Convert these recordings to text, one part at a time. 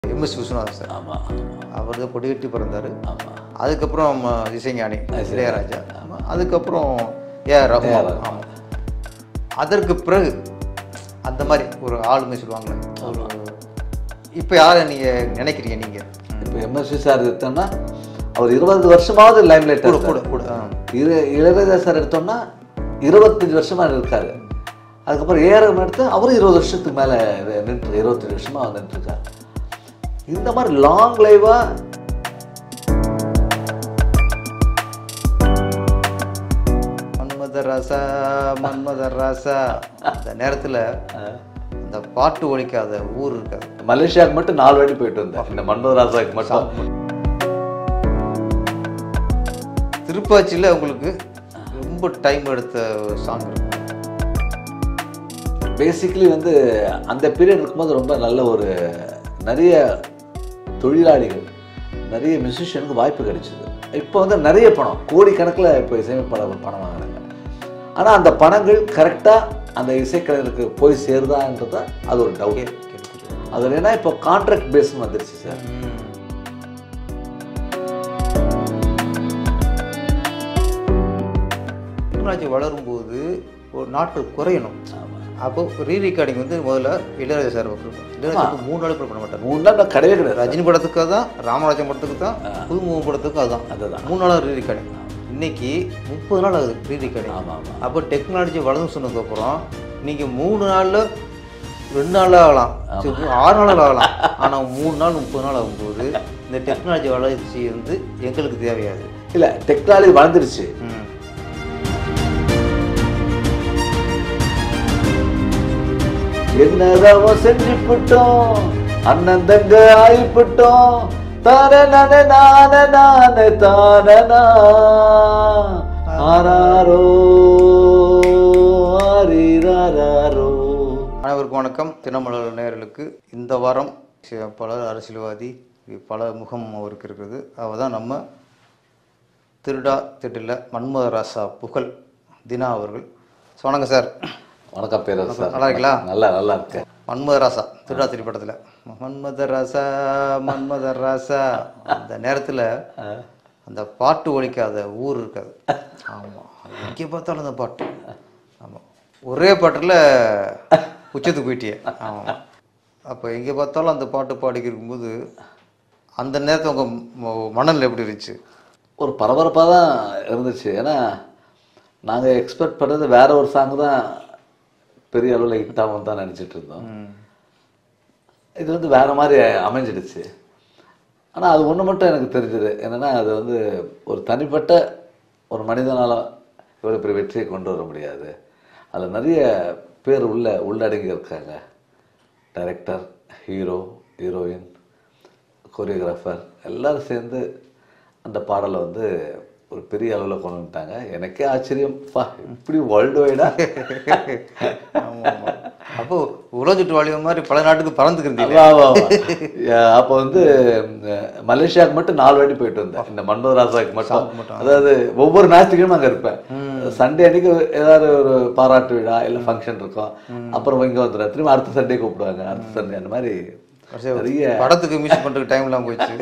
MS Viswanathan sir ஆமாம் அவர் தான் கொடிகட்டி பிறந்தார் ஆமாம் அதுக்கப்புறம் நம்ம இசைஞானி இளையராஜா அதுக்கப்புறம் ஏஆர் ரஹ்மான் ஆமாம் அதற்கு பிறகு அந்த மாதிரி ஒரு ஆளுமை சொல்லுவாங்களே ஒரு இப்போ யாரை நீங்கள் நினைக்கிறீங்க நீங்கள் இப்போ எம்எஸ்வி சார் எடுத்தோம்னா அவர் இருபது வருஷமாவது லைம் லைட் கூட கூட கூட ஆ. இரு இளையராஜா சார் எடுத்தோம்னா இருபத்தஞ்சு வருஷமா இருக்காரு அதுக்கப்புறம் ஏஆர்எம் எடுத்து அவரும் இருபது வருஷத்துக்கு மேலே நின்று இருபத்தஞ்சு வருஷமா நின்றுருக்காரு இந்த மாதிரி லாங் லைவா மன்மத ராசா மன்மத ராசா அந்த நேரத்தில் அந்த பாட்டு ஒழிக்காத ஊர் இருக்காது மலேசியாவுக்கு மட்டும் நாலு வாட்டி போயிட்டு வந்தேன் இந்த மன்மதராசாவுக்கு மட்டும் திருப்பாச்சியில் உங்களுக்கு ரொம்ப டைம் எடுத்த சாங் இருக்கும் பேசிக்கலி வந்து அந்த பீரியட் இருக்கும்போது ரொம்ப நல்ல ஒரு நிறைய தொழிலாளிகள் நிறைய மியூசிஷியனுக்கு வாய்ப்பு கிடைச்சிது இப்போ வந்து நிறைய பணம் கோடிக்கணக்கில் இப்போ இசையமைப்பாளர்கள் பணம் வாங்குறாங்க ஆனால் அந்த பணங்கள் கரெக்டாக அந்த இசைக்கலைஞருக்கு போய் சேருதான்றது அது ஒரு டவுட் அது ஏன்னா இப்போ கான்ட்ராக்ட் பேஸ்னு வந்துருச்சு சார் டெக்னாலஜி வளரும்போது ஒரு நாட்கள் குறையணும் அப்போ ரீ ரெக்கார்டிங் வந்து முதல்ல இளையராஜா சார் கொடுக்கும் இளையராஜா வந்து மூணு நாள் கூட பண்ண மாட்டார் மூணு நாள் நான் கிடையவே கிடையாது ரஜினி படத்துக்கு தான் ராமராஜன் படத்துக்கு தான் புதுமுகம் படத்துக்கு அதுதான் அதுதான். மூணு நாள் ரீ ரெக்கார்டிங் இன்னைக்கு முப்பது நாள் ஆகுது ரீ ரெக்கார்டிங் ஆமாம் ஆமாம் அப்போ டெக்னாலஜி வளர்ந்து சொன்னதுக்கப்புறம் நீங்கள் மூணு நாளில் ரெண்டு நாள் ஆகலாம் சரி, ஆறு நாள் ஆகலாம் ஆனால் மூணு நாள் முப்பது நாள் ஆகும்போது இந்த டெக்னாலஜி வளர்ச்சி வந்து எங்களுக்கு தேவையாது இல்லை டெக்னாலஜி வளர்ந்துருச்சு ம் என்னதான் செஞ்சு விட்டோம் அண்ணன் தங்க ஆயிப்பட்டோம் தான நானே நானே நானே தானனா ஆராரோ ஆரிராரோ அனைவருக்கும் வணக்கம் தினமலர் நேயர்களுக்கு இந்த வாரம் சி- பல அரசியல்வாதி பல முகம் அவருக்கு இருக்குது அவ தான் நம்ம திருடா திட்டில் மன்மதராசா புகழ் தினா அவர்கள் ஸோ வணக்கம் சார் வணக்கம் பேரரசு சார் நல்லா இருக்கீங்களா? நல்லா நல்லா இருக்கேன் மன்மதராசா திருடா திரைப்படத்தில் மன்மதராசா மன்மதராசா அந்த நேரத்தில் அந்த பாட்டு ஒழிக்காத ஊர் இருக்காது ஆமாம் எங்கே பார்த்தாலும் அந்த பாட்டு ஆமாம் ஒரே பாட்டில் உச்சத்துக்கு போயிட்டியே ஆமாம் அப்போ எங்கே பார்த்தாலும் அந்த பாட்டு பாடிக்கி இருக்கும்போது அந்த நேரத்தில் உங்கள் மனநிலை எப்படி இருந்துச்சு ஒரு பரபரப்பாக தான் இருந்துச்சு ஏன்னா நாங்கள் எக்ஸ்பெக்ட் பண்ணது வேற ஒரு சாங் தான் பெரிய அளவில் ஹிட் ஆகும் தான் நினச்சிட்டு இருந்தோம் இது வந்து வேற மாதிரி அமைஞ்சிடுச்சு ஆனால் அது ஒன்று மட்டும் எனக்கு தெரிஞ்சது என்னன்னா அது வந்து ஒரு தனிப்பட்ட ஒரு மனிதனால இவ்வளோ பெரிய வெற்றியை கொண்டு வர முடியாது அதில் நிறைய பேர் உள்ள உள்ளடங்கி இருக்காங்க டைரக்டர் ஹீரோ ஹீரோயின் கொரியோகிராஃபர் எல்லாரும் சேர்ந்து அந்த பாடலை வந்து ஒரு பெரிய அளவில் கொண்டு வந்துட்டாங்க எனக்கே ஆச்சரியம் பா இப்படி வேர்ல்டு வைடாக ஆமாம் ஆமாம் அப்போ உலக சுற்று வாழ்வு மாதிரி பல நாட்டுக்கு பறந்துக்கிறீங்க ஆமா, ஆமா. யா- அப்போ வந்து அஹ், மலேசியாவுக்கு மட்டும் நாலு வாட்டி போயிட்டு வந்தேன் இந்த மன்மதராசாவுக்கு மட்டும் அதாவது ஒவ்வொரு ஞாயிற்றுக்கிழமை அங்க இருப்பேன் சண்டே அன்னைக்கு ஏதாவது ஒரு பாராட்டு விழா இல்ல ஃபங்க்ஷன் இருக்கும் அப்புறம் இங்க வந்துடுறேன் திரும்ப அடுத்த சண்டே கூப்பிடுவாங்க அடுத்த சண்டே அந்த மாதிரி நிறைய படத்துக்கு மியூசிக் பண்ணுறதுக்கு டைம் இல்லாமல் போயிடுச்சு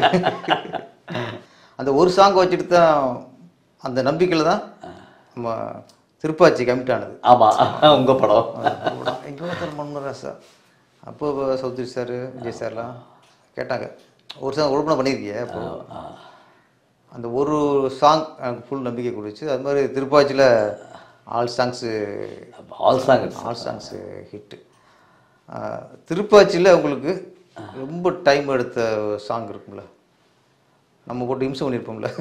அந்த ஒரு சாங் வச்சுட்டு தான் அந்த நம்பிக்கையில் தான் நம்ம திருப்பாச்சி கமிட் ஆனது ஆமா உங்க படம் எங்கே ஒருத்தர் மன்மராசா அப்போ சௌத்ரி சார் விஜய் சார்லாம் கேட்டாங்க ஒரு சாங் ஒழுப்பணம் பண்ணியிருக்கிய அப்போ அந்த ஒரு சாங் எனக்கு ஃபுல் நம்பிக்கை கொடுச்சு அது மாதிரி திருப்பாச்சியில் all songs all song all songs hit திருப்பாச்சியில் உங்களுக்கு ரொம்ப டைம் எடுத்த சாங் இருக்கும்ல நம்ம போட்டு இம்சம் பண்ணியிருப்போம்ல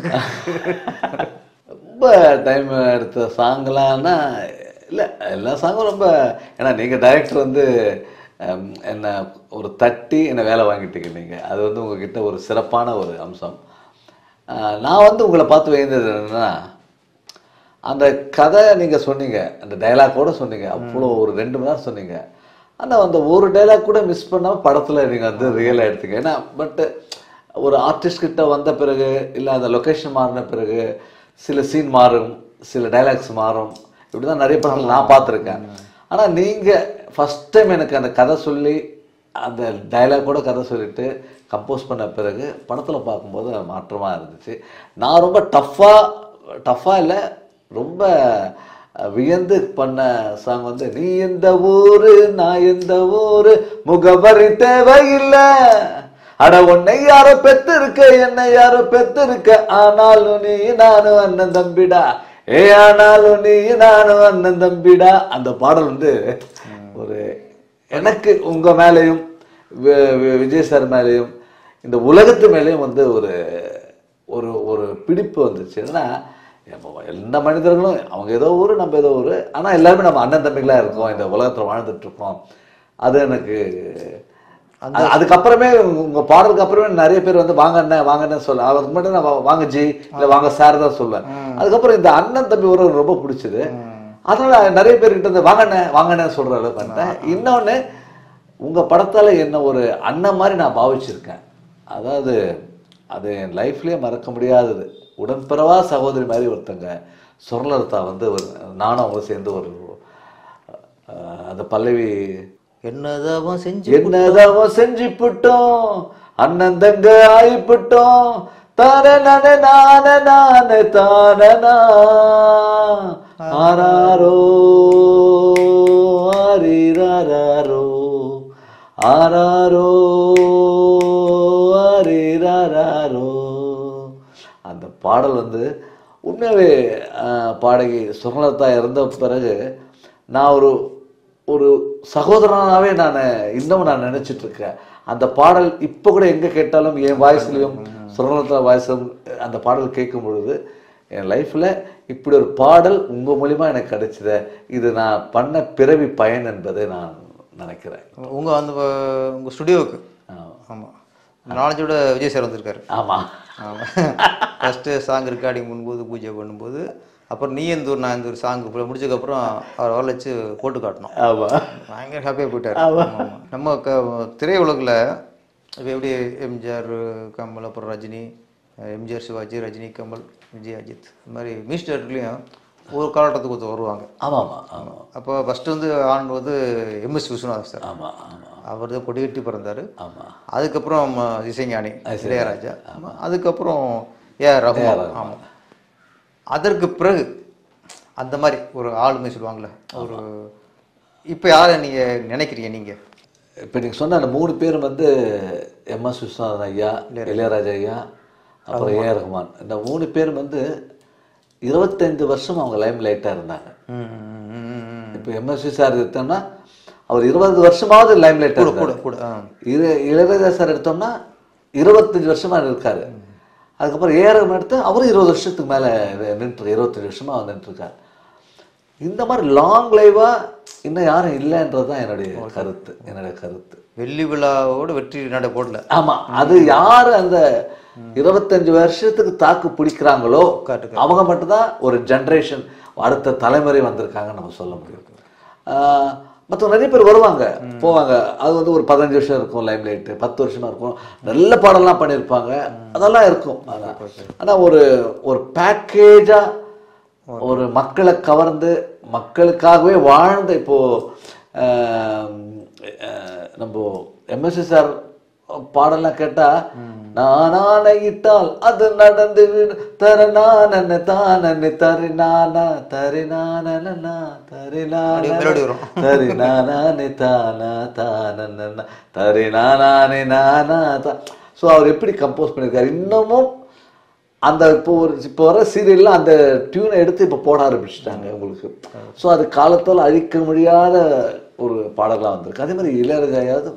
ரொம்ப டைம் எடுத்த சாங்லாம்னா இல்லை எல்லா சாங்கும் ரொம்ப ஏன்னா நீங்கள் டைரக்டர் வந்து ஹம், என்ன ஒரு தட்டி என்னை வேலை வாங்கிட்டீங்க நீங்கள் அது வந்து உங்ககிட்ட ஒரு சிறப்பான ஒரு அம்சம் ஆஹ், நான் வந்து உங்களை பார்த்து வேந்தது என்னன்னா அந்த கதை நீங்கள் சொன்னீங்க அந்த டைலாக்கோட சொன்னீங்க அவ்வளோ ஒரு ரெண்டு மணி நேரம் சொன்னீங்க ஆனால் அந்த ஒரு டைலாக் கூட மிஸ் பண்ணாமல் படத்தில் நீங்கள் வந்து ரியலாக எடுத்தீங்க ஏன்னா பட்டு ஒரு ஆர்டிஸ்ட் கிட்ட வந்த பிறகு இல்லை அந்த லொக்கேஷன் மாறின பிறகு சில சீன் மாறும் சில டைலாக்ஸ் மாறும் இப்படி தான் நிறைய படத்தில் நான் பார்த்துருக்கேன் ஆனால் நீங்கள் ஃபஸ்ட் டைம் எனக்கு அந்த கதை சொல்லி அந்த டயலாக் கூட கதை சொல்லிட்டு கம்போஸ் பண்ண பிறகு படத்தில் பார்க்கும்போது மாற்றமாக இருந்துச்சு நான் ரொம்ப டஃப்பாக டஃப்பாக இல்லை ரொம்ப வியந்து பண்ண சாங் வந்து நீ எந்த ஊரு நான் எந்த ஊரு முகவரி தேவையில்லை அட உன்னை யாரோ பெத்து இருக்க என்னை யாரோ பெத்து இருக்க ஆனாலும் நீ நானும் அண்ணன் தம்பிடா ஏ ஆனாலும் நீ நானும் அண்ணன் தம்பிடா அந்த பாடல் வந்து ஒரு எனக்கு உங்க மேலேயும் வி- வி- விஜய் சார் மேலேயும் இந்த உலகத்து மேலேயும் வந்து ஒரு ஒரு ஒரு பிடிப்பு வந்துச்சு ஏன்னா இப்போ எந்த மனிதர்களும் அவங்க ஏதோ ஊர் நம்ம ஏதோ ஊர் ஆனால் எல்லாருமே நம்ம அண்ணன் தம்பிகளா இருக்கோம் இந்த உலகத்தில் வாழ்ந்துட்டு இருக்கோம் அது எனக்கு அது- அதுக்கப்புறமே உங்க- உங்க பாடலுக்கு அப்புறமே நிறைய பேர் வந்து வாங்க அண்ணன் வாங்க அண்ணன் சொல்ல அதுக்கு மட்டும் நான் வா- வாங்க ஜி இல்ல வாங்க சார் தான் சொல்லுவேன் அதுக்கப்புறம் இந்த அண்ணன் தம்பி உறவு ரொம்ப பிடிச்சது அதனால நிறைய பேர்கிட்ட இருந்து வாங்க அண்ணன் வாங்க அண்ணன் சொல்ற அளவுக்கு பண்ணிட்டேன் இன்னொன்னு உங்க படத்தால என்ன ஒரு அண்ணன் மாதிரி நான் பாவிச்சிருக்கேன் அதாவது அது என் லைஃப்லயே மறக்க முடியாதது உடன்பிறவா சகோதரி மாதிரி ஒருத்தங்க சொர்ணலதா வந்து ஒரு நானும் அவங்க சேர்ந்து ஒரு அஹ், அந்த பல்லவி என்னதான் செஞ்சு என்னதான் செஞ்சு புட்டோம் அண்ணன் தங்க ஆயிப்புட்டோம் தான நானே நானே நானே தானனா ஆராரோ ஆரிராரோ ஆராரோ ஆரிராரோ அந்த பாடல் வந்து உண்மையாகவே அஹ், பாடகி சுகலதா இறந்த பிறகு நான் ஒரு ஒரு சகோதரனாவே நான் இன்னமும் நான் நினைச்சிட்டு இருக்கேன் அந்த பாடல் இப்போ கூட எங்க கேட்டாலும் என் வாய்ஸ்லயும் சுரலதா வாய்ஸும் அந்த பாடல் கேட்கும் பொழுது என் லைஃப்ல இப்படி ஒரு பாடல் உங்க மூலியமா எனக்கு கிடைச்சத இது நான் பண்ண பிறவி பயன் என்பதை நான் நினைக்கிறேன் உங்க அந்த உங்க ஸ்டுடியோவுக்கு ஆமா. ஆமா நாலஞ்சோட விஜய் சார் வந்திருக்காரு ஆமா ஆமாம் ஃபஸ்ட்டு சாங் ரெக்கார்டிங் பண்ணும்போது பூஜை பண்ணும்போது அப்புறம் நீ எந்த ஊர் நான் இந்த ஒரு சாங் முடிச்சதுக்கப்புறம் அவர் வர வச்சு போட்டு காட்டணும் ஆமா பயங்கர ஹாப்பியாக போயிட்டார் ஆமா. நம்ம க திரையுலகில் இப்போ எப்படி எம்ஜிஆர் கமல் அப்புறம் ரஜினி எம்ஜிஆர் சிவாஜி ரஜினி கமல் விஜய் அஜித் இந்த மாதிரி மினிஸ்டர்லேயும் ஒரு காலகட்டத்துக்கு ஒருத்தர் வருவாங்க ஆமா ஆமா ஆமா அப்போ ஃபஸ்ட்டு வந்து ஆனது எம்எஸ் விஸ்வநாத் சார் ஆமா ஆமா அவர் தான் கொடிகட்டி பிறந்தார் ஆமா அதுக்கப்புறம் நம்ம இசைஞானி இளையராஜா ஆமா. அதுக்கப்புறம் ஏ ரகுமான் ஆமாம் அதற்கு பிறகு அந்த மாதிரி ஒரு ஆளுமை சொல்லுவாங்கள்ல ஒரு இப்போ யாரை நீங்கள் நினைக்கிறீங்க நீங்கள் இப்போ நீங்கள் சொன்ன அந்த மூணு பேர் வந்து எம்எஸ் விஸ்வநாதன் ஐயா இளையராஜா ஐயா அப்புறம் ஏ ரஹ்மான் இந்த மூணு பேர் வந்து இருபத்தைந்து வருஷம் அவங்க லைம் லைட்டாக இருந்தாங்க இப்போ எம்எஸ்வி சார் எடுத்தோம்னா அவர் இருபது வருஷமாவது லைம் லைட்டாக கூட கூட கூட ஆ இரு இளையராஜா சார் எடுத்தோம்னா இருபத்தஞ்சு வருஷமா இருக்காரு அதுக்கப்புறம் ஏ ரஹ்மான் எடுத்து அவரும் இருபது வருஷத்துக்கு மேலே நின்று இருபத்தஞ்சு வருஷமா அவர் நின்றுருக்காரு இந்த மாதிரி லாங் லைவா இன்னும் யாரும் இல்லைன்றது தான் என்னுடைய கருத்து என்னுடைய கருத்து வெள்ளி விழாவோட வெற்றி நடை போடல ஆமா அது யாரு அந்த இருபத்தஞ்சு வருஷத்துக்கு தாக்கு பிடிக்கிறாங்களோ காட்டுக்கு. அவங்க மட்டும்தான் ஒரு ஜெனரேஷன் அடுத்த தலைமுறை வந்திருக்காங்கன்னு நம்ம சொல்ல முடியும் ஆஹ் மத்தவங்க நிறைய பேர் வருவாங்க போவாங்க அது வந்து ஒரு பதினஞ்சு வருஷம் இருக்கும் லைம் லைட்டு பத்து வருஷமா இருக்கும் நல்ல பாடலாம் பண்ணியிருப்பாங்க அதெல்லாம் இருக்கும் ஆனா ஆனா ஒரு ஒரு பேக்கேஜா ஒரு மக்களை கவர்ந்து மக்களுக்காகவே வாழ்ந்த இப்போ ஆஹ், ஆஹ், நம்ம எம்எஸ்சி சார் பாடலாம் கேட்டா நானான இட்டால் அது நடந்து விடு தர நான் தானன்னு தரி நானா தரி நானா தரி அப்படியே melody வரும். தரி நானே தானா தானன்னா தரி நானே நானா தா ஸோ அவர் எப்படி கம்போஸ் பண்ணியிருக்காரு இன்னமும் அந்த இப்போ ஒரு இப்போ வர சீரியல்ல அந்த டியூனை எடுத்து இப்போ போட ஆரம்பிச்சிட்டாங்க உங்களுக்கு ஸோ அது காலத்தால் அழிக்க முடியாத ஒரு பாடலாக வந்திருக்கு அதே மாதிரி இளையராஜாயாவது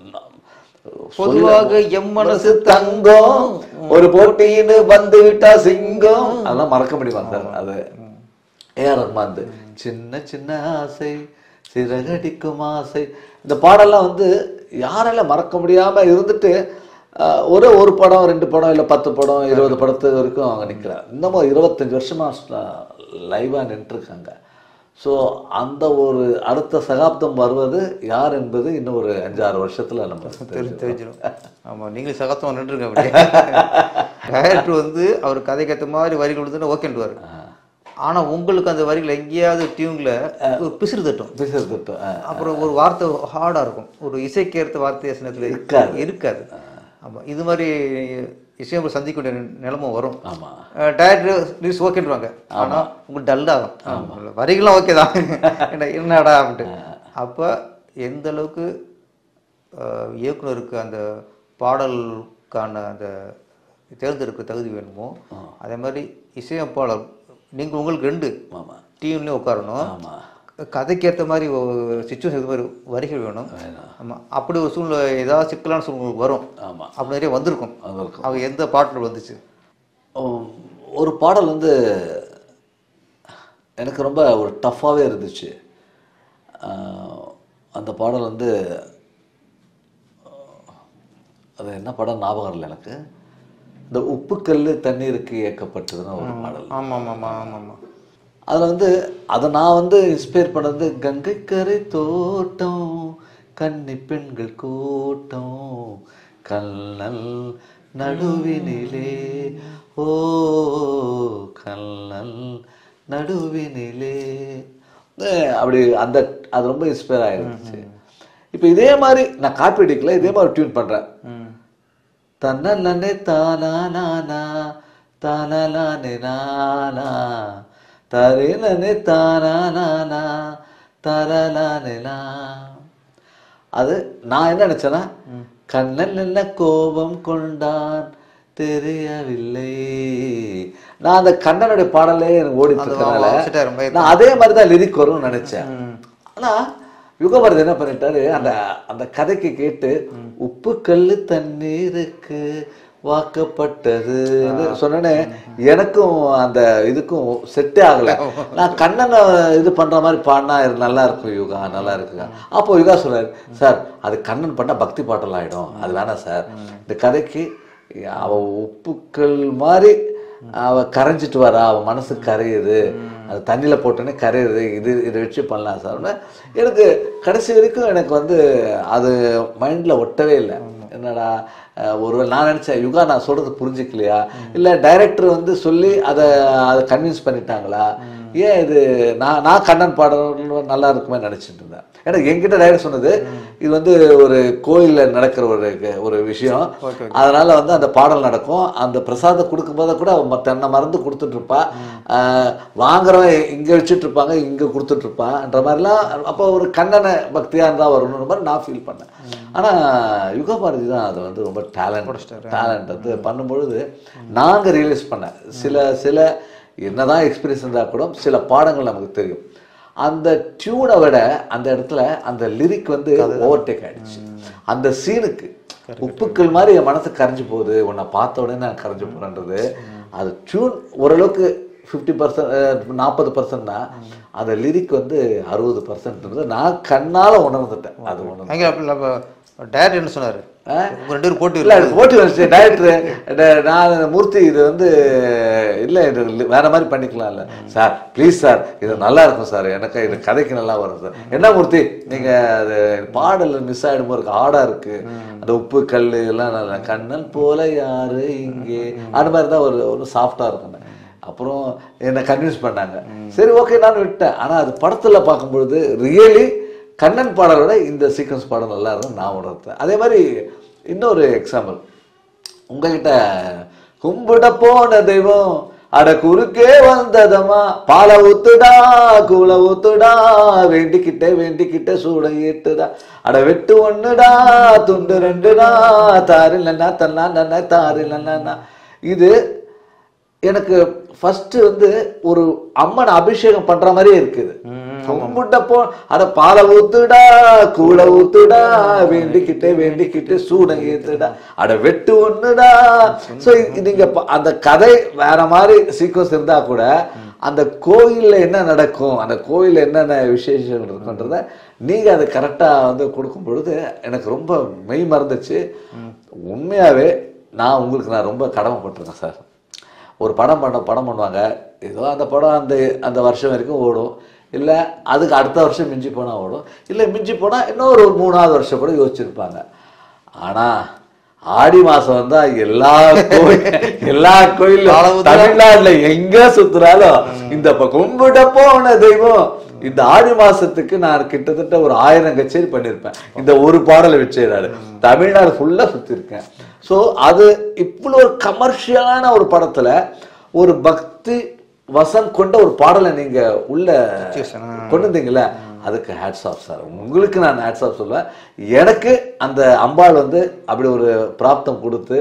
பொதுவாக எம் மனசு தங்கம் ஒரு போட்டின்னு வந்து விட்டா சிங்கம் அதெல்லாம் மறக்க முடியுமா சார் அது ஏஆர் ரஹ்மான் சின்ன சின்ன ஆசை சிறகடிக்கும் ஆசை இந்த பாடெல்லாம் வந்து யாரால மறக்க முடியாம இருந்துட்டு ஆஹ், ஒரே ஒரு படம் ரெண்டு படம் இல்லை பத்து படம் இருபது படத்து வரைக்கும் அவங்க நிற்கிறாங்க இன்னமும் இருபத்தஞ்சு வருஷமா லைவாக நின்றுருக்காங்க ஸோ அந்த ஒரு அடுத்த சகாப்தம் வருவது யார் என்பது இன்னும் ஒரு அஞ்சாறு வருஷத்துல நம்ம தெரிஞ்சு தெரிஞ்சிடும் ஆமாம் நீங்களும் சகத்தம் நின்றுருங்க அப்படியே டைரக்டர் வந்து அவர் கதைக்கு ஏற்ற மாதிரி வரி கொடுத்துட்டு ஓகேன்ட்டுவார் ஆனா உங்களுக்கு அந்த வரிகள் எங்கேயாவது டியூன்ல ஒரு பிசிறு தட்டும் பேசுறது அப்புறம் ஒரு வார்த்தை ஹார்டா இருக்கும் ஒரு இசைக்கேற்ற வார்த்தை வசனத்துல இருக்காது. இருக்காது ஆமா இது மாதிரி இசையமைப்பு சந்திக்க வேண்டிய நிலைமை வரும் ஆமா டேரக்டர் ப்ளீஸ் ஓகேன்றாங்க ஆனா உங்களுக்கு டல்லாகும் வரிகளும் ஓகே தான் என்ன என்னடா அப்படின்ட்டு அப்போ எந்த அளவுக்கு அஹ், இயக்குனருக்கு அந்த பாடலுக்கான அந்த தேர்ந்தெடுக்க தகுதி வேணுமோ அதே மாதிரி இசையமைப்பாளர் நீங்க உங்களுக்கு ரெண்டு ஆமா டீம்லேயும் உட்காரணும் ஆமா கதைக்கேற்ற மாதிரி சுச்சுவேஷன் இது மாதிரி வரிகள் வேணும் ஆமா அப்படி ஒரு சூழ்நிலை ஏதாவது சிக்கலான சூழ்நிலை வரும் ஆமா அப்படி நிறைய வந்திருக்கும் அது இருக்கும் அவங்க எந்த பாட்டில் வந்துச்சு உம், ஒரு பாடல் வந்து எனக்கு ரொம்ப ஒரு டஃப்பாகவே இருந்துச்சு ஆஹ், அந்த பாடல் வந்து அது என்ன படம் ஞாபகம் இல்லை எனக்கு இந்த உப்புக்கல் தண்ணீருக்கு இயக்கப்பட்டதுன்னு ஒரு பாடல் ஆமா ஆமா ஆமா ஆமா ஆமா அதில் வந்து அதை நான் வந்து இன்ஸ்பயர் பண்ணது கங்கைக்கரை தோட்டம் கன்னி பெண்கள் கூட்டம் கல்லல் நடுவினிலே ஓ கல்லல் நடுவினிலே அஹ் அப்படி அந்த அது ரொம்ப இன்ஸ்பயர் ஆயிருந்துச்சு இப்போ இதே மாதிரி நான் காப்பி அடிக்கல இதே மாதிரி டியூன் பண்ணுறேன் ம் தன்னே தானா நானா தானே நானா தரினே தானா நானா தரலானே நா அது நான் என்ன நினைச்சேன்னா கண்ணன் என்ன கோபம் கொண்டான் தெரியவில்லை நான் அந்த கண்ணனுடைய பாடலே எனக்கு ஓடிட்டு இருக்கனால opposite ஆ ரொம்ப நான் அதே மாதிரி தான் லிரிக் வரும்னு நினைச்சேன் ஆனா யுகபாரதி என்ன பண்ணிட்டாரு அந்த அந்த கதைக்கு கேட்டு உப்பு கல்லு தண்ணீருக்கு வாக்கப்பட்டது சொன்னோன்னே எனக்கும் அந்த இதுக்கும் செட்டே ஆகல நான் கண்ணனை இது பண்ற மாதிரி பாடினா இது நல்லா இருக்கும் யுகா நல்லா இருக்குங்க அப்போ யுகா சொல்றாரு சார் அது கண்ணன் பண்ணா பக்தி பாட்டல் ஆயிடும் அது வேணாம் சார் இந்த கதைக்கு அவ உப்புக்கள் மாதிரி அவ கரைஞ்சிட்டு வரா அவ மனசு கரையுது அது தண்ணியில போட்டோன்னே கரையுது இது இதை வச்சு பண்ணலாம் சார் எனக்கு கடைசி வரைக்கும் எனக்கு வந்து அது மைண்ட்ல ஒட்டவே இல்லை என்னடா அஹ், ஒரு நான் நினைச்சேன் யுகா நான் சொல்றது புரிஞ்சுக்கலையா இல்ல டைரக்டர் வந்து சொல்லி அதை அதை கன்வின்ஸ் பண்ணிட்டாங்களா ஏன் இது நான் நான் கண்ணன் பாடல் நல்லா இருக்குமே நினைச்சிட்டு இருந்தேன் ஏன்னா என்கிட்ட டைரக்ட் சொன்னது இது வந்து ஒரு கோயில்ல நடக்கிற ஒரு ஒரு விஷயம் அதனால வந்து அந்த பாடல் நடக்கும் அந்த பிரசாதம் கொடுக்கும்போது கூட அவன் ம- தன்னை மறந்து கொடுத்துட்டு இருப்பா ஆஹ் வாங்குறவன் இங்க வச்சுட்டு இருப்பாங்க இங்க கொடுத்துட்டு இருப்பான்ற மாதிரிலாம் அப்போ ஒரு கண்ணனை பக்தியா இருந்தா வரணுன்ற மாதிரி நான் ஃபீல் பண்ணேன் ஆனா யுக பாரதி தான் அது வந்து ரொம்ப டேலண்ட் டேலண்ட் வந்து பண்ணும்பொழுது நாங்க ரியலைஸ் பண்ணேன் சில சில என்னதான் எக்ஸ்பீரியன்ஸ் இருந்தா கூட சில பாடங்கள் நமக்கு தெரியும் அந்த டியூனை விட அந்த இடத்துல அந்த லிரிக் வந்து ஓவர்டேக் ஆயிடுச்சு அந்த சீனுக்கு உப்புக்கள் மாதிரி என் மனசு கரைஞ்சு போகுது உன்னை பார்த்த உடனே நான் கரைஞ்சு போறேன்றது அது டியூன் ஓரளவுக்கு ஃபிஃப்டி பர்சன்ட் நாற்பது பர்சன்ட்னா அந்த லிரிக் வந்து அறுபது பர்சன்ட்ன்றது நான் கண்ணால உணர்ந்துட்டேன் அது உணர்ந்து அங்கே அப்படி டேரக்டர் என்ன சொன்னாரு உங்க ரெண்டு பேரும் போட்டு இல்ல அது போட்டி வச்சு டைரக்டர் நான் மூர்த்தி இது வந்து இல்ல இது இல்ல- வேற மாதிரி பண்ணிக்கலாம்ல சார் ப்ளீஸ் சார் இது நல்லா இருக்கும் சார் எனக்கு இது கதைக்கு நல்லா வரும் சார் என்ன மூர்த்தி நீங்க அது பாடல் மிஸ் ஆயிடும் இருக்கு ஆடா இருக்கு அந்த உப்பு கல் எல்லாம் நல்லா கண்ணன் போல யாரு இங்கே அந்த மாதிரி தான் ஒரு ஒரு சாஃப்டா இருக்கும் அப்புறம் என்னை கன்வின்ஸ் பண்ணாங்க சரி ஓகே நான் விட்டேன் ஆனா அது படத்துல பார்க்கும்பொழுது ரியலி கண்ணன் பாடலை விட இந்த சீக்வன்ஸ் பாடம் நல்லா இருக்கும் நான் உணர்த்தேன் அதே மாதிரி இன்னொரு எக்ஸாம்பிள் உங்ககிட்ட கும்பிட போன தெய்வம் அட குறுக்கே வந்ததம்மா பாலை ஊத்துடா கூள ஊத்துடா வேண்டிக்கிட்டே வேண்டிக்கிட்டே சூட ஏத்துடா அட வெட்டு ஒண்ணுடா துண்டு ரெண்டுடா தாரு இல்லைன்னா தன்னா நன்னா தாரு இல்லைன்னா இது எனக்கு ஃபர்ஸ்ட் வந்து ஒரு அம்மன் அபிஷேகம் பண்ற மாதிரியே இருக்குது கும்பிட்டப்போ அட பாலை ஊத்துடா கூள ஊத்துடா வேண்டிக்கிட்டே வேண்டிக்கிட்டு சூட ஏத்துடா அட வெட்டு ஒண்ணுடா சோ நீங்க ப- அந்த கதை வேற மாதிரி சீக்வன்ஸ் இருந்தா கூட அந்த கோயில்ல என்ன நடக்கும் அந்த கோயில்ல என்னென்ன விசேஷங்கள் இருக்குன்றத நீங்க அதை கரெக்டா வந்து கொடுக்கும் பொழுது எனக்கு ரொம்ப மெய் மறந்துச்சு உண்மையாவே நான் உங்களுக்கு நான் ரொம்ப கடமைப்பட்டிருக்கேன் சார் ஒரு படம் பண்ண படம் பண்ணுவாங்க ஏதோ அந்த படம் அந்த அந்த வருஷம் வரைக்கும் ஓடும் இல்லை அதுக்கு அடுத்த வருஷம் மிஞ்சி போனால் ஓடும் இல்லை மிஞ்சி போனால் இன்னொரு ஒரு மூணாவது வருஷம் கூட யோசிச்சிருப்பாங்க ஆனால் ஆடி மாசம் வந்தா எல்லா கோயில் எல்லா கோயிலும் அளவுதான். தமிழ்நாட்டுல எங்க சுத்துறாலும் இந்த பக்கம் கும்பிட போன தெய்வம் இந்த ஆடி மாசத்துக்கு நான் கிட்டத்தட்ட ஒரு ஆயிரம் கச்சேரி பண்ணியிருப்பேன் இந்த ஒரு பாடலை வச்சே நான் தமிழ்நாடு ஃபுல்லா சுத்திருக்கேன் ஸோ அது இவ்வளோ ஒரு கமர்ஷியலான ஒரு படத்துல ஒரு பக்தி வசம் கொண்ட ஒரு பாடலை நீங்க உள்ள Situation, ஆ. கொண்டு வந்தீங்கல்ல அதுக்கு ஹேட்ஸ் ஆஃப் சார் உங்களுக்கு நான் ஹேட்ஸ் ஆஃப் சொல்லுவேன் எனக்கு அந்த அம்பாள் வந்து அப்படி ஒரு பிராப்தம் கொடுத்து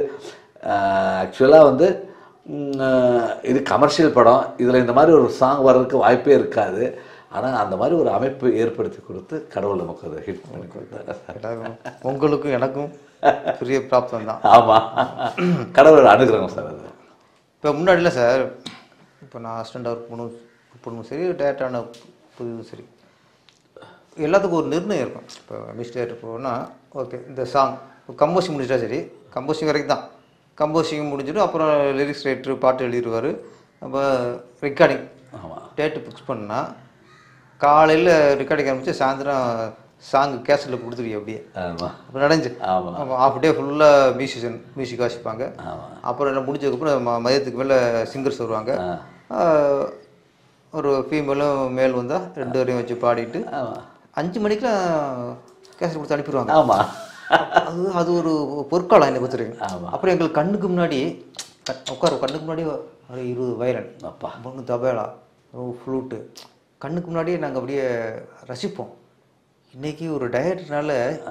ஆக்சுவலாக வந்து ம், ஆஹ், இது கமர்ஷியல் படம் இதில் இந்த மாதிரி ஒரு சாங் வர்றதுக்கு வாய்ப்பே இருக்காது ஆனால் அந்த மாதிரி ஒரு அமைப்பு ஏற்படுத்தி கொடுத்து கடவுள் நமக்கு அதை ஹிட் பண்ணி கொடுத்தாரு எல்லாருக்கும் உங்களுக்கும் எனக்கும் பெரிய பிராப்தம் தான் ஆமா கடவுளோட அனுகிரகம் சார் அது இப்போ முன்னாடிலாம் சார் இப்போ நான் அசிஸ்டண்ட் ஒர்க் பண்ணும் பண்ணும் சரி டேரக்டான புதுவும் சரி எல்லாத்துக்கும் ஒரு நிர்ணயம் இருக்கும் இப்போ மிஸ்டர் டேரக்டர் போனால் ஓகே இந்த சாங் கம்போசிங் முடிச்சிட்டா சரி கம்போசிங் வரைக்கும் தான் கம்போசிங் முடிஞ்சிடும் அப்புறம் லிரிக்ஸ் ரைட்டர் பாட்டு எழுதிடுவார் அப்போ ரெக்கார்டிங் ஆமா டேட்டு ஃபிக்ஸ் பண்ணால் காலையில் ரெக்கார்டிங் ஆரம்பிச்சு சாயந்தரம் சாங் கேசட்டில் கொடுத்துருக்கீங்க அப்படியே ஆமா அப்போ நடந்துச்சு ஆமா. ஆஃப் டே ஃபுல்லாக மியூசிஷியன் மியூசிக் வாசிப்பாங்க ஆமா அப்புறம் என்ன முடிஞ்சதுக்கப்புறம் ம- மதியத்துக்கு மேலே சிங்கர்ஸ் வருவாங்க ஆ. ஆஹ், ஒரு ஃபீமேலும் மேல் வந்தால் ரெண்டு வரையும் வச்சு பாடிட்டு ஆமா அஞ்சு மணிக்கெலாம் கேசட் கொடுத்து அனுப்பிடுவாங்க ஆமா அது அது ஒரு பொற்காலம் என்னை பொறுத்தவரைக்கும் ஆமா. அப்புறம் எங்களுக்கு கண்ணுக்கு முன்னாடி க- உட்காரு கண்ணுக்கு முன்னாடி ஒரு இருபது வயலன் அப்பா மூணு தபேலா ஃப்ளூட்டு கண்ணுக்கு முன்னாடியே நாங்கள் அப்படியே ரசிப்போம் இன்னைக்கு ஒரு டயட்னால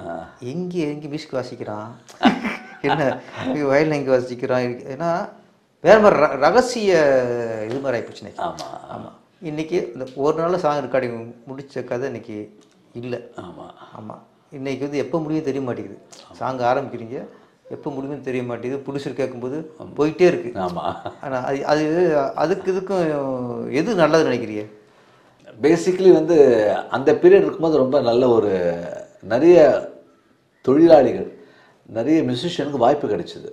எங்கே எங்கே மியூசிக் வாசிக்கிறான் என்ன வயலின் எங்கே வாசிக்கிறான் ஏன்னா வேற மாதிரி ர- ரகசிய இது மாதிரி ஆகிப்போச்சு இன்னைக்கு ஆமா ஆமாம் இன்னைக்கு இந்த ஒரு நாள் சாங் ரெக்கார்டிங் முடிச்ச கதை இன்னைக்கு இல்லை ஆமா ஆமாம் இன்னைக்கு வந்து எப்போ முடியும் தெரிய மாட்டேங்குது சாங் ஆரம்பிக்கிறீங்க எப்போ முடியும்னு தெரிய மாட்டேங்குது புடிச்சர் கேட்கும்போது போயிட்டே இருக்கு ஆமா ஆனால் அது அது அதுக்கு இதுக்கும் எது நல்லதுன்னு நினைக்கிறீங்க பேசிக்கலி வந்து அந்த பீரியட் இருக்கும்போது ரொம்ப நல்ல ஒரு நிறைய தொழிலாளிகள் நிறைய மியூசிஷியனுக்கு வாய்ப்பு கிடைச்சிது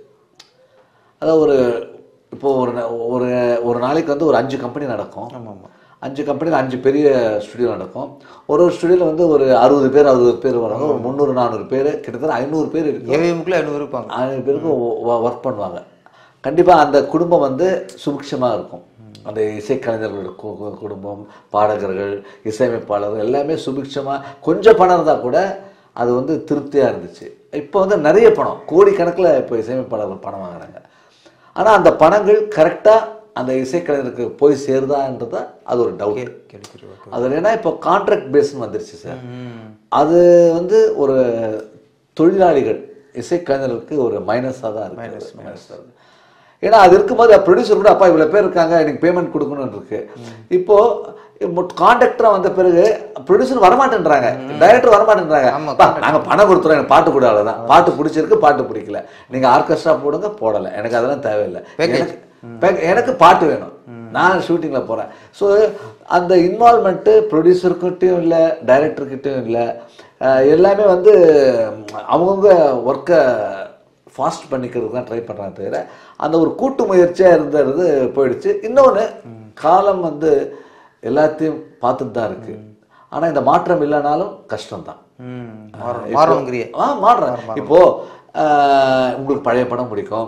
அதாவது ஒரு இப்போ ஒரு நா- ஒரு ஒரு நாளைக்கு வந்து ஒரு அஞ்சு கம்பெனி நடக்கும் ஆமாம் ஆமாம் அஞ்சு கம்பெனியில் அஞ்சு பெரிய ஸ்டுடியோ நடக்கும் ஒரு ஒரு ஸ்டுடியோவில் வந்து ஒரு அறுபது பேர் அறுபது பேர் வராங்க ஒரு முந்நூறு நானூறு பேர் கிட்டத்தட்ட ஐநூறு பேர் இருக்கு ஏவிஎம்குள்ளே ஐநூறு இருப்பாங்க ஆயிரம் பேருக்கு ஒர்க் பண்ணுவாங்க கண்டிப்பாக அந்த குடும்பம் வந்து சுபிக்ஷமாக இருக்கும் அந்த இசைக்கலைஞர்களோட கு- கு- குடும்பம் பாடகர்கள் இசையமைப்பாளர்கள் எல்லாமே சுபிக்ஷமாக கொஞ்சம் பணம் இருந்தால் கூட அது வந்து திருப்தியாக இருந்துச்சு இப்போ வந்து நிறைய பணம் கோடிக்கணக்கில் இப்போ இசையமைப்பாளர்கள் பணம் வாங்குறாங்க ஆனால் அந்த பணங்கள் கரெக்டாக அந்த இசைக்கலைஞருக்கு போய் சேருதான்றது அது ஒரு டவுட் கேள்விக்குரிய அது ஏன்னா இப்போ கான்ட்ராக்ட் பேஸ்னு வந்துருச்சு சார் ம் அது வந்து ஒரு தொழிலாளிகள் இசைக்கலைஞர்களுக்கு ஒரு மைனஸாக தான் இருக்கு மைனஸ் ஏன்னா அது இருக்கும்போது ப்ரொடியூசர் கூட அப்பா இவ்வளோ பேர் இருக்காங்க எனக்கு பேமெண்ட் கொடுக்கணும்னு இருக்கு இப்போ கான்ட்ராக்டரா வந்த பிறகு ப்ரொடியூசர் வரமாட்டேன்றாங்க டைரக்டர் வரமாட்டேன்றாங்க ஆமா, அப்பா, நாங்க பணம் கொடுத்துறோம் எனக்கு பாட்டு கூட அவ்வளவுதான் பாட்டு பிடிச்சிருக்கு பாட்டு பிடிக்கல நீங்க ஆர்கெஸ்ட்ரா போடுங்க போடல எனக்கு அதெல்லாம் தேவையில்லை எனக்கு pack- எனக்கு பாட்டு வேணும் நான் ஷூட்டிங்ல போறேன் ஸோ அந்த இன்வால்மெண்ட்டு ப்ரொடியூசர்கிட்டையும் இல்லை டைரக்டர்கிட்டையும் இல்லை எல்லாமே வந்து ம், அவங்கவங்க ஒர்க்கை ஃபாஸ்ட் பண்ணிக்கிறதுக்கு தான் ட்ரை பண்ணுறாங்க தவிர அந்த ஒரு கூட்டு முயற்சியாக இருந்தது போயிடுச்சு இன்னொன்று காலம் வந்து எல்லாத்தையும் பார்த்துட்டு தான் இருக்கு ஆனால் இந்த மாற்றம் இல்லைனாலும் கஷ்டம்தான் ம் மாறணும் மாறணுங்கிறிய ஆ மாறுறேன் இப்போ ஆஹ், உங்களுக்கு பழைய படம் பிடிக்கும்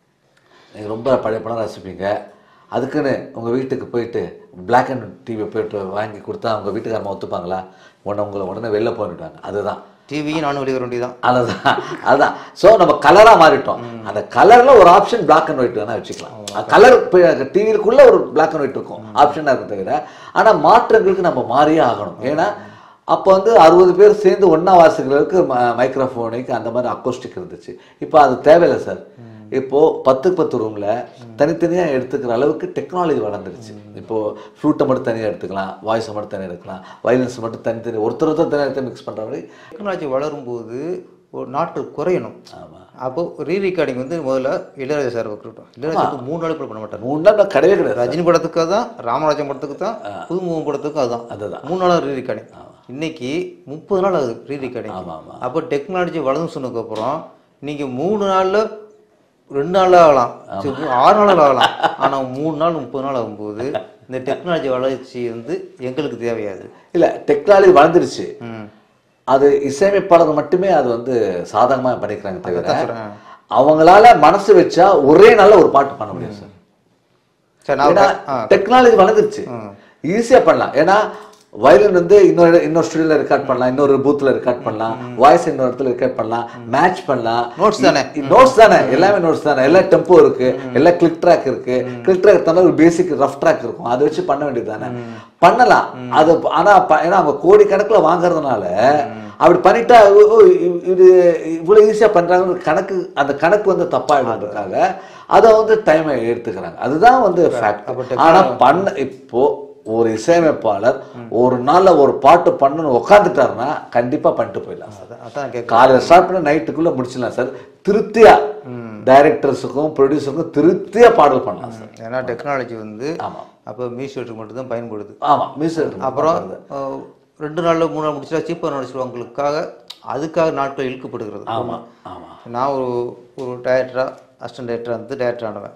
நீங்கள் ரொம்ப பழைய படம் ரசிப்பீங்க அதுக்குன்னு உங்கள் வீட்டுக்கு போயிட்டு Black அண்ட் டிவி போயிட்டு வாங்கி கொடுத்தா உங்கள் வீட்டுக்காரமா ஒத்துப்பாங்களா உடனே உங்களை உடனே வெளில போயிட்டாங்க அதுதான் டிவியும் நானும் வெளியே வர வேண்டியதான் அதுதான் அதுதான் ஸோ நம்ம கலரா மாறிட்டோம் அந்த கலர்ல ஒரு ஆப்ஷன் Black அண்ட் ஒயிட் வேணா வச்சுக்கலாம் கலர் டிவிக்குள்ள ஒரு Black அண்ட் ஒயிட் இருக்கும் ஆப்ஷனா இருக்கும் தவிர ஆனா மாற்றங்களுக்கு நம்ம மாறியே ஆகணும் ஏன்னா அப்போ வந்து அறுபது பேர் சேர்ந்து ஒண்ணா வாசிக்கிறதுக்கு மைக்ரோஃபோனிக் அந்த மாதிரி அக்கோஸ்டிக் இருந்துச்சு இப்போ அது தேவையில்லை சார் இப்போ பத்துக்கு பத்து ரூம்ல தனித்தனியா எடுத்துக்கிற அளவுக்கு டெக்னாலஜி வளர்ந்துருச்சு இப்போ ஃப்ளூட்டை மட்டும் தனியா எடுத்துக்கலாம் வாய்ஸை மட்டும் தனியாக எடுக்கலாம் வயலன்ஸ் மட்டும் தனித்தனி ஒருத்தர் ஒருத்தர் தனியாக மிக்ஸ் பண்ற மாதிரி டெக்னாலஜி வளரும்போது ஒரு நாட்கள் குறையணும் ஆமா அப்போ ரீ ரெக்கார்டிங் வந்து முதல்ல இளையராஜா சார் இருக்கட்டும் இளையராஜா வந்து மூணு நாள் கூட பண்ண மாட்டார் மூணு நாள் நான் கிடையவே கிடையாது ரஜினி படத்துக்கு தான் ராமராஜன் படத்துக்கு தான் புதுமுகம் படத்துக்கும் அதுதான் அதுதான். மூணு நாள் ரீ ரெக்கார்டிங் இன்னைக்கு முப்பது நாள் ஆகுது ரீ ரெக்கார்டிங் ஆமா ஆமா அப்போ டெக்னாலஜி வளர்ந்து சொன்னதுக்கப்புறம் நீங்கள் மூணு நாளில் ரெண்டு நாள் ஆகலாம் சரி, ஆறு நாள் ஆகலாம் ஆனால் மூணு நாள் முப்பது நாள் ஆகும்போது இந்த டெக்னாலஜி வளர்ச்சி வந்து எங்களுக்கு தேவையாது இல்ல டெக்னாலஜி வளர்ந்துருச்சு ம் அது இசையமைப்பாளர் மட்டுமே அது வந்து சாதகமா பண்ணிக்கிறாங்க தவிர அதான் சொல்றேன். அவங்களால மனசு வச்சா ஒரே நாள்ல ஒரு பாட்டு பண்ண முடியும் சார் சரி நான் ஏன்னா ஆ டெக்னாலஜி வளர்ந்துருச்சு ஈஸியா பண்ணலாம் ஏன்னா வயலின் வந்து இன்னொரு இன்னொரு ஸ்டுடியோல ரெக்கார்ட் பண்ணலாம் இன்னொரு பூத்ல ரெக்கார்ட் பண்ணலாம் வாய்ஸ் இன்னொரு இடத்துல ரெக்கார்ட் பண்ணலாம் மேட்ச் பண்ணலாம் Notes தானே? நோட்ஸ் தானே எல்லாமே நோட்ஸ் தானே எல்லா டெம்போ இருக்கு எல்லா கிளிக் ட்ராக் இருக்கு கிளிக் ட்ராக் தானே ஒரு பேசிக் ரஃப் ட்ராக் இருக்கும் அதை வச்சு பண்ண வேண்டியது தானே பண்ணலாம் அது ஆனா ப- ஏன்னா அவங்க கோடி கணக்குல வாங்குறதுனால அப்படி பண்ணிட்டா ஓ, ஓ, இ- இது இவ்வளவு ஈஸியா பண்றாங்க கணக்கு அந்த கணக்கு வந்து தப்பாயிடுறதுக்காக அதை வந்து டைம் எடுத்துக்கிறாங்க அதுதான் வந்து ஃபேக்ட் ஆனா பண்ண இப்போ ஒரு இசையமைப்பாளர் ஒரு நாள்ல ஒரு பாட்டு பண்ணணும்னு உட்காந்துட்டாருன்னா கண்டிப்பா பண்ணிட்டு போயிடலாம் சார் அதான் அதான் கேட்க காலையில ஸ்டார்ட் பண்ண நைட்டுக்குள்ள முடிச்சிடலாம் சார் திருப்தியா டைரக்டர்ஸுக்கும் ப்ரொடியூசருக்கும் திருப்தியா பாடல் பண்ணலாம் சார் ஏன்னா டெக்னாலஜி வந்து ஆமா அப்போ மியூசியத்துக்கு மட்டும் தான் பயன்படுது ஆமா மியூசிக் அப்புறம் அஹ், ரெண்டு நாள்ல மூணு நாள் முடிச்சா சீப்பாக நடிச்சிருவாங்களுக்காக அதுக்காக நாட்கள் இழுக்கப்படுகிறது ஆமா ஆமா நான் ஒரு ஒரு டேரக்டரா அசிஸ்டன்ட் டேரக்டராக வந்து டேரக்டர் ஆனவன்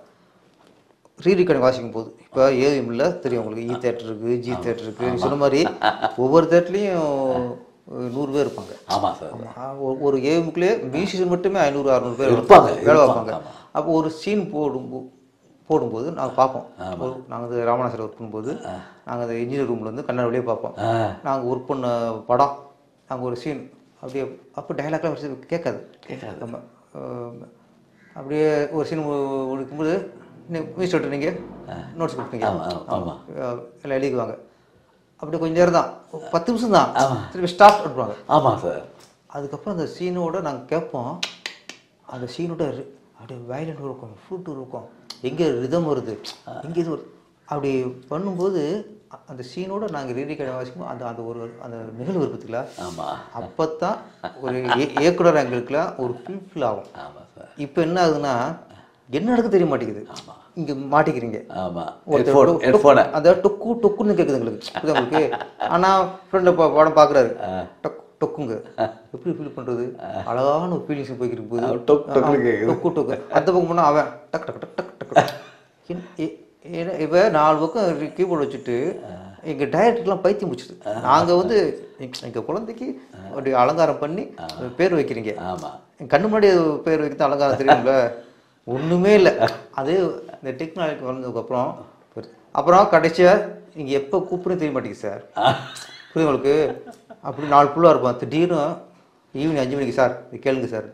ரீ ரெக்கார்டிங் வாசிக்கும் போது இப்போ ஏஎம்ல தெரியும் உங்களுக்கு இ தேட்டர் இருக்கு ஜி தேட்டர் இருக்கு நீ சொன்ன மாதிரி ஒவ்வொரு தேட்டர்லையும் நூறு பேர் இருப்பாங்க ஆமா சார் ஆ, ஒரு- ஒரு ஏஎம்குள்ளேயே மியூசிஷியன் மட்டுமே ஐநூறு அறநூறு பேர் இருப்பாங்க, வேலை இருப்பாங்க, பார்ப்பாங்க அப்போ ஒரு சீன் போடும் போடும்போது நாங்கள் பார்ப்போம் நாங்கள் வந்து ராமநாசர் ஒர்க் பண்ணும்போது நாங்கள் அந்த இன்ஜினியர் ரூமில் வந்து கண்ணாடி வெளியே பார்ப்போம் ஆ. நாங்கள் ஒர்க் பண்ண படம் நாங்கள் ஒரு சீன் அப்படியே அப்போ டைலாக்லாம் வச்சு கேட்காது கேட்காது. நம்ம அஹ், அப்படியே ஒரு சீன் முடிக்கும்போது மியூசிக் நீங்கள் நோட்ஸ் கொடுப்பீங்க ஆமா, ஆமா, ஆமா. அஹ், எல்லாம் எழுதிக்குவாங்க அப்படி கொஞ்ச நேரம் தான் பத்து நிமிஷம் தான் திருப்பி ஸ்டாப் பண்ணுவாங்க ஆமா சார் அதுக்கப்புறம் அந்த சீனோட நாங்கள் கேட்போம் அந்த சீனோட ரி- அப்படியே வயலண்ட் இருக்கும் ஃப்ளூட் இருக்கும் எங்கே ரிதம் வருது எங்கே இது வருது அப்படி பண்ணும்போது அ- அந்த சீனோட நாங்கள் ரீடி கடை வாசிக்கும் அந்த அந்த ஒரு அந்த நிகழ்வு இருக்குதுங்களா ஆமா அப்போ தான் ஒரு இய- இயக்குனர் எங்களுக்குலாம் ஒரு ஃபீல் ஆகும் ஆமா சார் இப்போ என்ன ஆகுதுன்னா என்ன நடக்க தெரிய மாட்டேங்குது இங்கே மாட்டிக்கிறீங்க ஆமா ஒருத்தர் ஹெட்ஃபோன் டொக்- ஹெட்ஃபோனை அந்த டொக்கு டொக்குன்னு கேட்குது எங்களுக்கு புரியுதா உங்களுக்கு ஆனால் ஃப்ரெண்டு படம் பார்க்குறாரு டொக் டொக்குங்க எப்படி ஃபீல் பண்ணுறது அழகான ஒரு ஃபீலிங்ஸ் போய்க்கிட்டு போகுது டொக் டொக்குன்னு ஆ, கேக்குது. டொக்கு டொக்கு அந்த பக்கம் போனால் அவன் டக் டக் டக் டக் டக் டக். என்- எ- ஏன்னா இப்போ நாலு பக்கம் கீபோர்டு வச்சுட்டு எங்கள் டைரக்டர்லாம் பைத்தியம் முடிச்சுது நாங்கள் வந்து எங்கள் குழந்தைக்கு அப்படி அலங்காரம் பண்ணி பேர் வைக்கிறீங்க ஆமா என் கண்ணு முன்னாடி அது பேர் வைக்கிறது அலங்காரம் தெரியும்ல ஒண்ணுமே இல்லை அது இந்த டெக்னாலஜி வளர்ந்ததுக்கப்புறம் அப்புறம் கடைசியாக நீங்கள் எப்போ கூப்பிடுன்னு தெரிய மாட்டேங்குது சார் புரியுது உங்களுக்கு அப்படி நாலு புள்ளா இருப்பான் திடீர்னு ஈவினிங் அஞ்சு மணிக்கு சார் இது கேளுங்க சார்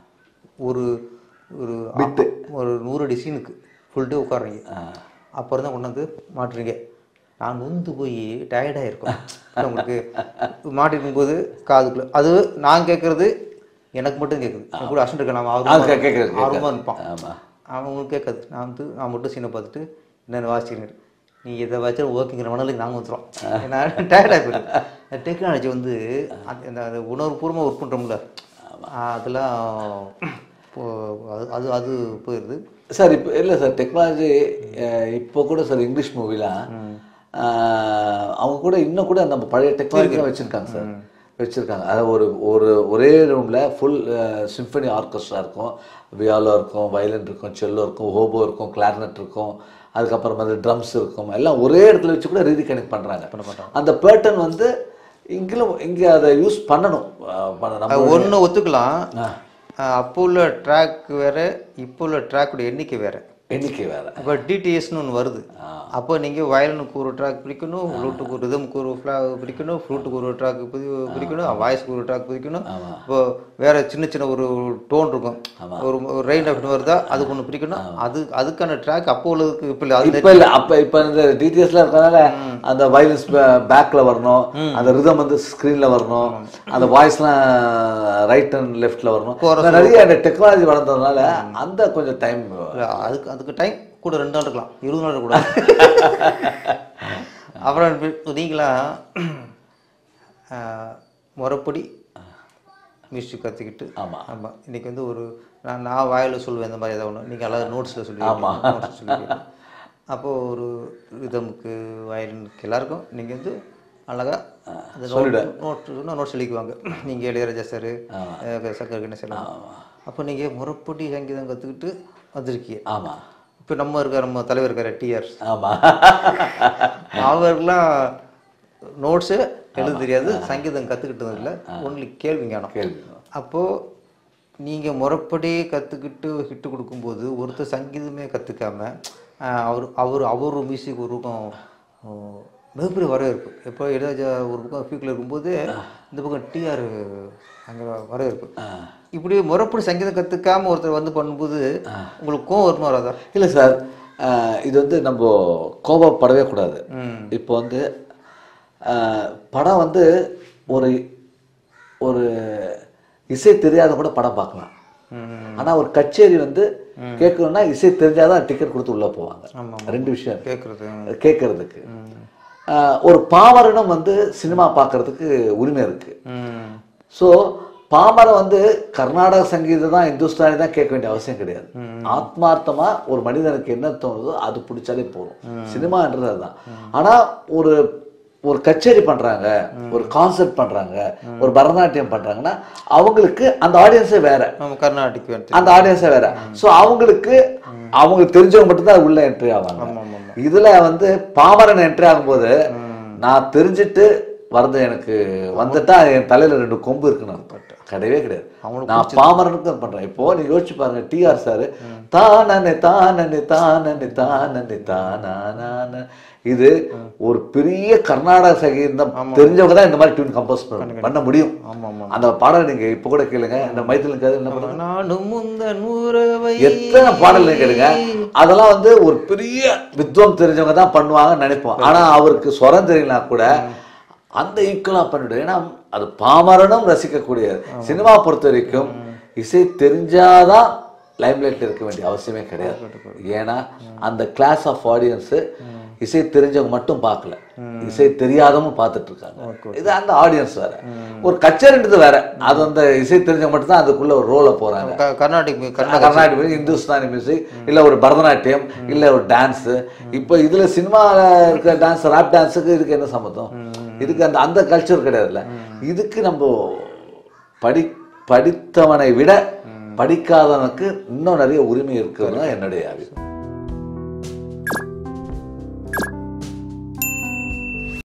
ஒரு ஒரு ஒரு நூறு அடி சீனுக்கு ஃபுல் டே உட்காடுறீங்க அப்புறம் தான் கொண்டாந்து மாட்டுறீங்க நான் நொந்து போய் டயர்டாக இருக்கும் உங்களுக்கு மாட்டிருக்கும் போது காதுக்குள்ள அது நான் கேட்கறது எனக்கு மட்டும் கேட்குது என் கூட அசன் இருக்க நான் அது ஆர்வமா கே- கேக்குது, கேக்குது. ஆர்வமா இருப்பான் ஆமா அவங்களுக்கு கேட்காது நான் வந்து நான் மட்டும் சீனை பார்த்துட்டு என்னென்ன வாசிக்கிறேன் நீ இதை வச்சா ஓகேங்கிற மணலுக்கு நாங்கள் வந்துடுறோம் ஏன்னா டயர்டாக போயிடுது டெக்னாலஜி வந்து அந்த- அந்த அந்த உணர்வுபூர்வமாக ஒர்க் பண்ணுறோம்ல அதெல்லாம் போ- அது- அது அது போயிடுது சார் இப்போ இல்லை சார் டெக்னாலஜி இப்போ கூட சார் இங்கிலீஷ் மூவிலாம் அவங்க கூட இன்னும் கூட நம்ம பழைய டெக்னாலஜி தான் வச்சுருக்காங்க சார் வச்சுருக்காங்க அது ஒரு ஒரு ஒரே ரூமில் ஃபுல் சிம்ஃபனி ஆர்கெஸ்ட்ரா இருக்கும் வியாலோ இருக்கும் வயலின் இருக்கும் செல்லோ இருக்கும் ஹோபோ இருக்கும் கிளாரினட் இருக்கும் அதுக்கப்புறம் வந்து ட்ரம்ஸ் இருக்கும் எல்லாம் ஒரே இடத்துல வச்சு கூட ரீதி கனெக்ட் பண்ணுறாங்க அந்த பேட்டர்ன் வந்து இங்கிலும் இங்கே அதை யூஸ் பண்ணணும் அஹ், பண்ண நம்ம ஒன்று ஒத்துக்கலாம் அஹ் அப்போ உள்ள ட்ராக் வேற இப்போ உள்ள ட்ராக்கோட எண்ணிக்கை வேற எண்ணிக்கை வேற இப்போ டிடிஎஸ்னு ஒன்று வருது அப்போ நீங்கள் வயலினுக்கு ஒரு ட்ராக் பிடிக்கணும் ஃப்ளூட்டுக்கு ஒரு ரிதமுக்கு ஒரு ஃப்ளா பிடிக்கணும் ஃப்ளூட்டுக்கு ஒரு ட்ராக் பிடிக்கணும் வாய்ஸ்க்கு ஒரு ட்ராக் பிடிக்கணும் இப்போ வேற சின்ன சின்ன ஒரு டோன் இருக்கும் ஒரு ஒரு ரெயின் அப்படின்னு வருதா அதுக்கு ஒன்று பிடிக்கணும் அது அதுக்கான ட்ராக் அப்போ உள்ளதுக்கு இப்போ இல்லை அது இப்ப இல்ல அப்ப இப்ப இந்த டிடிஎஸ்ல இருக்கறனால அந்த வயலன்ஸ் பேக்ல வரணும் அந்த ரிதம் வந்து ஸ்கிரீன்ல வரணும் அந்த வாய்ஸ்லாம் ரைட் அண்ட் லெஃப்ட்ல வரணும் இந்த நிறைய அந்த டெக்னாலஜி வளர்ந்ததுனால அந்த கொஞ்சம் டைம் இல்ல, அதுக்கு அதுக்கு டைம் கூட ரெண்டு நாள் இருக்கலாம் இருபது நாள் கூட அப்புறம் இப்ப நீங்களா ஆஹ், முறைப்படி மியூசிக் கற்றுக்கிட்டு ஆமா. ஆமாம் இன்னைக்கு வந்து ஒரு நான் நான் வாயில் சொல்லுவேன் இந்த மாதிரி ஏதாவது ஒன்று நீங்கள் அழகாக நோட்ஸில் சொல்லி ஆமா. நோட்ஸ் சொல்லி அப்போது ஒரு ரிதமுக்கு வயலினுக்கு எல்லாருக்கும் நீங்கள் வந்து அழகாக அந்த நோட் நோட் நோட் சொல்லிக்குவாங்க நீங்கள் இளையராஜா சார் சக்கர கணேசன் அப்போ நீங்கள் முறைப்படி சங்கீதம் கற்றுக்கிட்டு வந்திருக்கீங்க ஆமா இப்போ நம்ம இருக்க நம்ம தலைவர் இருக்கார் டிஆர் ஆமா அவர்லாம் நோட்ஸு எழுத தெரியாது சங்கீதம் கற்றுக்கிட்டது இல்லை ஒன்லி கேள்வி ஞானம் கேள்வி. அப்போது நீங்கள் முறைப்படி கற்றுக்கிட்டு ஹிட்டு கொடுக்கும்போது ஒருத்தர் சங்கீதமே கற்றுக்காம அவர் அவர் அவர் மியூசிக் ஒரு பக்கம் ஆ, மிகப்பெரிய வரவேற்பு இப்போ இளையராஜா ஒரு பக்கம் ஃபீக்கில் இருக்கும்போது இந்த பக்கம் டிஆர் அங்கே வரவேற்பு இப்படி முறைப்படி சங்கீதம் கற்றுக்காம ஒருத்தர் வந்து பண்ணும்போது உங்களுக்கு கோவம் வருமா வராதா இல்லை சார் அஹ், இது வந்து நம்ம கோபப்படவே கூடாது ம் இப்போ வந்து அஹ், படம் வந்து ஒரு ஒரு இசை தெரியாத கூட படம் பார்க்கலாம் ம் ஆனா ஒரு கச்சேரி வந்து கேட்கணும்னா இசை தெரிஞ்சாதான் டிக்கெட் கொடுத்து உள்ள போவாங்க ஆமாம் ரெண்டு விஷயம் இருக்கு. கேட்குறது கேட்கறதுக்கு அஹ், ஒரு பாமரனும் வந்து சினிமா பார்க்கறதுக்கு உரிமை இருக்கு ம் ஸோ பாமரன் வந்து கர்நாடக சங்கீதம் தான் இந்துஸ்தானி தான் கேட்க வேண்டிய அவசியம் கிடையாது ஆத்மார்த்தமா ஒரு மனிதனுக்கு என்ன தோணுதோ அது பிடிச்சாலே போதும் சினிமான்றது அதுதான் ஆனா ஒரு ஒரு கச்சேரி பண்றாங்க ஒரு கான்சர்ட் பண்றாங்க ஒரு பரதநாட்டியம் பண்றாங்கன்னா அவங்களுக்கு அந்த ஆடியன்ஸே வேற நம்ம கர்நாடிக் வந்து அந்த ஆடியன்ஸே வேற ஸோ அவங்களுக்கு அவங்களுக்கு தெரிஞ்சவங்க மட்டும்தான் உள்ள என்ட்ரி ஆவாங்க ஆமாம் ஆமாம் இதுல வந்து பாமரன் என்ட்ரி ஆகும்போது நான் தெரிஞ்சுட்டு வரது எனக்கு வந்துட்டா என் தலையில ரெண்டு கொம்பு இருக்குன்னு அர்த்தம் கிடையவே கிடையாது நான் பாமரனுக்கு தான் பண்றேன் இப்போ நீங்க யோசிச்சு பாருங்க டிஆர் சார் தானே தானே தானே தானே தானே இது ஒரு பெரிய கர்நாடக சங்கீதம் தெரிஞ்சவங்க தான் இந்த மாதிரி டியூன் கம்போஸ் பண்ண முடியும் ஆமாம் ஆமாம் அந்த பாடல் நீங்க இப்ப கூட கேளுங்க இந்த மைத்திலுக்கு என்ன பண்ணுங்க நானும் முந்தன் உறவை எத்தனை பாடல் கேளுங்க அதெல்லாம் வந்து ஒரு பெரிய வித்வம் தெரிஞ்சவங்க தான் பண்ணுவாங்கன்னு நினைப்போம் ஆனா அவருக்கு ஸ்வரம் தெரியலனா கூட அந்த ஈக்குவலா பண்ணிவிடும் ஏன்னா அது பாமரனும் ரசிக்கக்கூடியது சினிமா பொறுத்த வரைக்கும் இசை தெரிஞ்சாதான் லைம்லைட்ல இருக்க வேண்டிய அவசியமே கிடையாது ஏன்னா அந்த கிளாஸ் ஆஃப் ஆடியன்ஸ் இசை தெரிஞ்சவங்க மட்டும் பார்க்கல இசை தெரியாதவங்க பார்த்துட்டு இருக்காங்க இது அந்த ஆடியன்ஸ் வேற ஒரு கச்சேரின்றது வேற அது அந்த இசை தெரிஞ்சவங்க மட்டும் தான் அதுக்குள்ள ஒரு ரோல போறாங்க க- கர்நாடிக் மு- கர்நா கர்நாடிக் மியூசிக் இந்துஸ்தானி மியூசிக் இல்ல ஒரு பரதநாட்டியம் இல்ல ஒரு டான்ஸ் இப்போ இதுல சினிமால இருக்கிற டான்ஸ் ராப் டான்ஸுக்கு இதுக்கு என்ன சம்மந்தம் இதுக்கு அந்த அந்த கல்ச்சர் கிடையாதுல்ல இதுக்கு நம்ம படி படித்தவனை விட படிக்காதவனுக்கு இன்னும் நிறைய உரிமை இருக்குன்னு என்னுடைய அபிப்பிராயம்